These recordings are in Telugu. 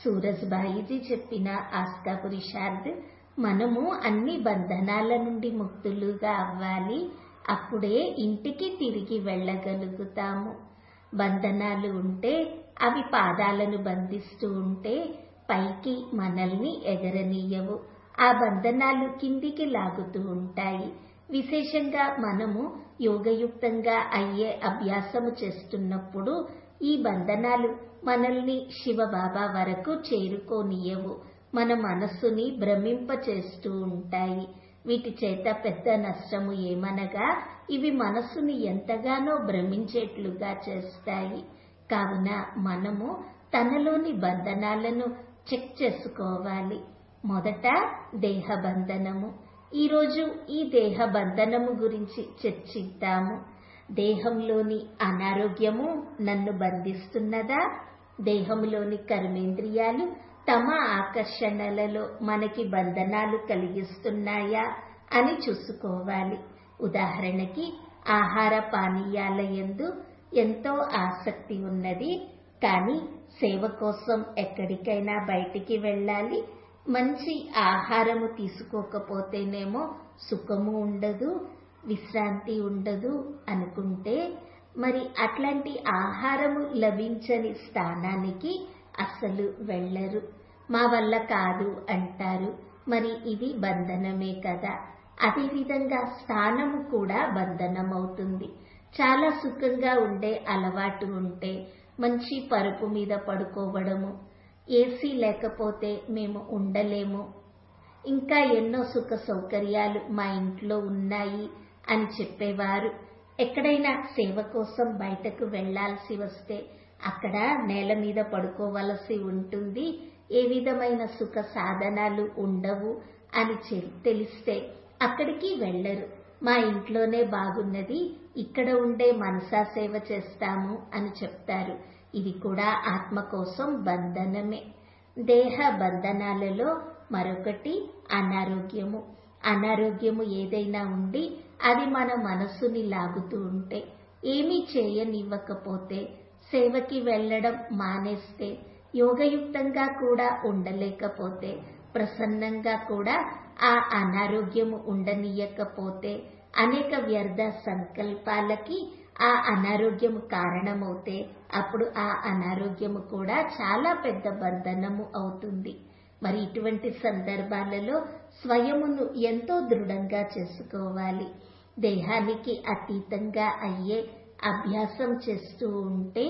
సూరజ్బాయిజీ చెప్పిన ఆస్కా పురుషార్థ్ మనము అన్ని బంధనాల నుండి ముక్తులుగా అవ్వాలి అప్పుడే ఇంటికి తిరిగి వెళ్ళగలుగుతాము బంధనాలు ఉంటే అవి పాదాలను బంధిస్తూ ఉంటే పైకి మనల్ని ఎగరనీయవు ఆ బంధనాలు కిందికి లాగుతూ ఉంటాయి విశేషంగా మనము యోగయుక్తంగా అయ్యే అభ్యాసము చేస్తున్నప్పుడు ఈ బంధనాలు మనల్ని శివబాబా వరకు చేరుకోనియవు మన మనస్సుని భ్రమింపచేస్తూ ఉంటాయి వీటి చేత పెద్ద నష్టము ఏమనగా ఇవి మనస్సుని ఎంతగానో భ్రమించేట్లుగా చేస్తాయి కావున మనము తనలోని బంధనాలను చెక్ చేసుకోవాలి మొదట దేహ బంధనము ఈరోజు ఈ దేహ బంధనము గురించి చర్చిద్దాము దేహంలోని అనారోగ్యము నన్ను బంధిస్తున్నదా దేహంలోని కర్మేంద్రియాలు తమ ఆకర్షణలలో మనకి బంధనాలు కలిగిస్తున్నాయా అని చూసుకోవాలి ఉదాహరణకి ఆహార పానీయాల ఎందు ఎంతో ఆసక్తి ఉన్నది కానీ సేవ కోసం ఎక్కడికైనా బయటికి వెళ్ళాలి మంచి ఆహారము తీసుకోకపోతేనేమో సుఖము ఉండదు విశ్రాంతి ఉండదు అనుకుంటే మరి అట్లాంటి ఆహారము లభించని స్థానానికి అసలు వెళ్ళరు మా వల్ల కాదు అంటారు మరి ఇది బంధనమే కదా అదేవిధంగా స్థానము కూడా బంధనమవుతుంది చాలా సుఖంగా ఉండే అలవాటు ఉంటే మంచి పరుపు మీద పడుకోవడము ఏసీ లేకపోతే మేము ఉండలేము ఇంకా ఎన్నో సుఖ సౌకర్యాలు మా ఇంట్లో ఉన్నాయి అని చెప్పేవారు ఎక్కడైనా సేవ కోసం బయటకు వెళ్లాల్సి వస్తే అక్కడ నేల మీద పడుకోవలసి ఉంటుంది ఏ విధమైన సుఖ సాధనాలు ఉండవు అని తెలిస్తే అక్కడికి వెళ్లరు మా ఇంట్లోనే బాగున్నది ఇక్కడ ఉండే మనసా సేవ చేస్తాము అని చెప్తారు ఇది కూడా ఆత్మ కోసం బంధనమే దేహ బంధనాలలో మరొకటి అనారోగ్యము అనారోగ్యము ఏదైనా ఉండి అది మన మనస్సుని లాగుతూ ఉంటే ఏమీ చేయనివ్వకపోతే సేవకి వెళ్ళడం మానేస్తే యోగయుక్తంగా కూడా ఉండలేకపోతే ప్రసన్నంగా కూడా ఆ అనారోగ్యము ఉండనీయకపోతే అనేక వ్యర్థ సంకల్పాలకి ఆ అనారోగ్యము కారణమవుతే అప్పుడు ఆ అనారోగ్యము కూడా చాలా పెద్ద బంధనము అవుతుంది మరి ఇటువంటి సందర్భాలలో స్వయమును ఎంతో దృఢంగా చేసుకోవాలి దేహానికి అతీతంగా అయ్యే అభ్యాసం చేస్తూ ఉంటే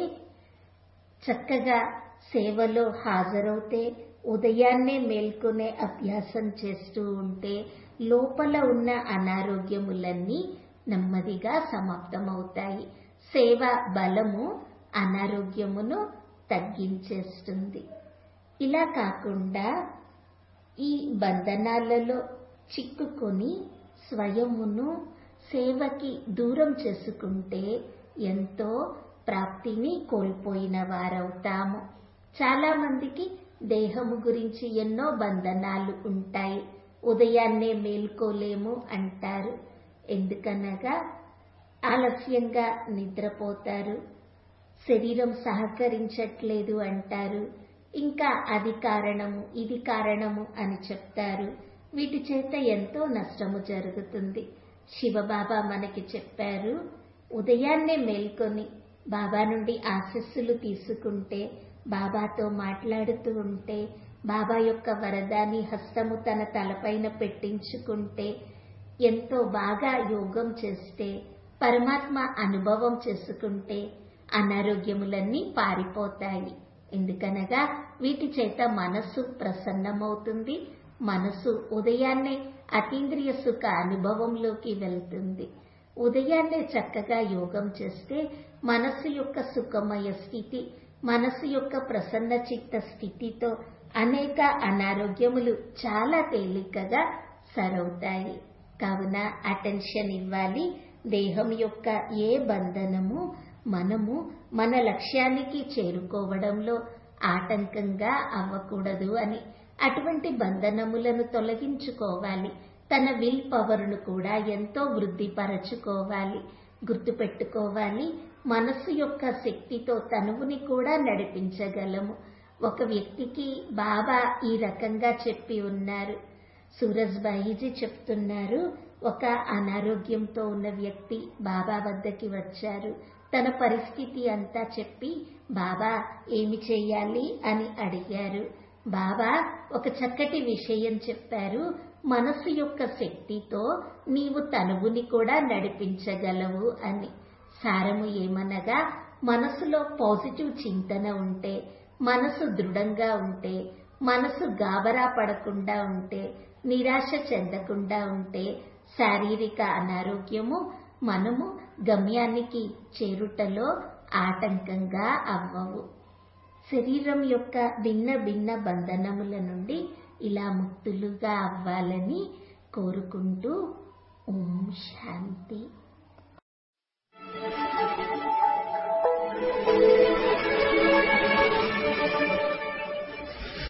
చక్కగా సేవలో హాజరవుతే ఉదయాన్నే మేల్కొనే అభ్యాసం చేస్తూ ఉంటే లోపల ఉన్న అనారోగ్యములన్నీ నెమ్మదిగా సమాప్తమవుతాయి సేవ బలము అనారోగ్యమును తగ్గించేస్తుంది ఇలా కాకుండా ఈ బంధనాలలో చిక్కుకొని స్వయమును సేవకి దూరం చేసుకుంటే ఎంతో ప్రాప్తిని కోల్పోయిన వారవుతాము చాలా మందికి దేహము గురించి ఎన్నో బంధనాలు ఉంటాయి ఉదయాన్నే మేల్కోలేము అంటారు ఎందుకనగా ఆలస్యంగా నిద్రపోతారు శరీరం సహకరించట్లేదు అంటారు ఇంకా అది కారణము ఇది కారణము అని చెప్తారు వీటి చేత ఎంతో నష్టము జరుగుతుంది శివబాబా మనకి చెప్పారు ఉదయాన్నే మేల్కొని బాబా నుండి ఆశస్సులు తీసుకుంటే బాబాతో మాట్లాడుతూ ఉంటే బాబా యొక్క వరదాని హస్తము తన తలపైన పెట్టించుకుంటే ఎంతో బాగా యోగం చేస్తే పరమాత్మ అనుభవం చేసుకుంటే అనారోగ్యములన్నీ పారిపోతాయి ఎందుకనగా వీటి చేత మనస్సు ప్రసన్నమవుతుంది మనసు ఉదయాన్నే అతీంద్రియ సుఖ అనుభవంలోకి వెళ్తుంది ఉదయాన్నే చక్కగా యోగం చేస్తే మనసు యొక్క సుఖమయ స్థితి మనసు యొక్క ప్రసన్న చిత్త స్థితితో అనేక అనారోగ్యములు చాలా తేలికగా సరవుతాయి కావున అటెన్షన్ ఇవ్వాలి దేహం యొక్క ఏ బంధనము మనము మన లక్ష్యానికి చేరుకోవడంలో ఆటంకంగా అవ్వకూడదు అని అటువంటి బంధనములను తొలగించుకోవాలి తన విల్ పవర్ను కూడా ఎంతో వృద్ధిపరచుకోవాలి గుర్తుపెట్టుకోవాలి మనస్సు యొక్క శక్తితో తనువుని కూడా నడిపించగలము ఒక వ్యక్తికి బాబా ఈ రకంగా చెప్పి ఉన్నారు సూరజ్ బాయిజీ చెప్తున్నారు ఒక అనారోగ్యంతో ఉన్న వ్యక్తి బాబా వద్దకి వచ్చారు తన పరిస్థితి అంతా చెప్పి బాబా ఏమి చెయ్యాలి అని అడిగారు బాబా ఒక చక్కటి విషయం చెప్పారు మనసు యొక్క శక్తితో నీవు తనువుని కూడా నడిపించగలవు అని సారము ఏమనగా మనసులో పాజిటివ్ చింతన ఉంటే మనసు దృఢంగా ఉంటే మనసు గాబరా పడకుండా ఉంటే నిరాశ చెందకుండా ఉంటే శారీరక అనారోగ్యము మనము గమ్యానికి చేరుటలో ఆటంకంగా అవ్వవు శరీరం యొక్క భిన్న భిన్న బంధనముల నుండి ఇలా ముక్తులుగా అవ్వాలని కోరుకుంటూ ఓం శాంతి